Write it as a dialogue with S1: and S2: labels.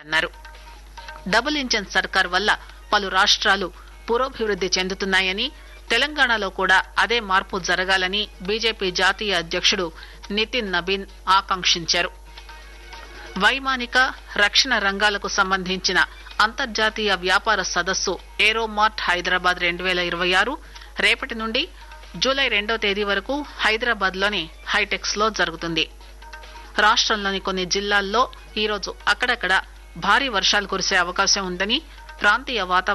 S1: అన్నారు double engine సర్కార్ వల్ల పలు రాష్ట్రాలు పురోభివృద్ది చెందుతున్నాయని తెలంగాణలో కూడా అదే మార్పు జరగాలని బీజేపీ జాతీయ అధ్యక్షుడు నితిన్ నబీన్ ఆకాంక్షించారు వైమానిక రక్షణ రంగాలకు సంబంధించిన అంతర్జాతీయ వ్యాపార సదస్సు ఏరోమార్ట్ హైదరాబాద్ రెండు వేల ఇరవై ఆరు రేపటి నుండి జూలై రెండో తేదీ వరకు హైదరాబాద్ లోని హైటెక్స్ లో జరుగుతుంది రాష్ట్రంలోని కొన్ని జిల్లాల్లో ఈరోజు అక్కడక్కడ భారీ వర్షాలు కురిసే అవకాశం ఉందని ప్రాంతీయ వాతావరణ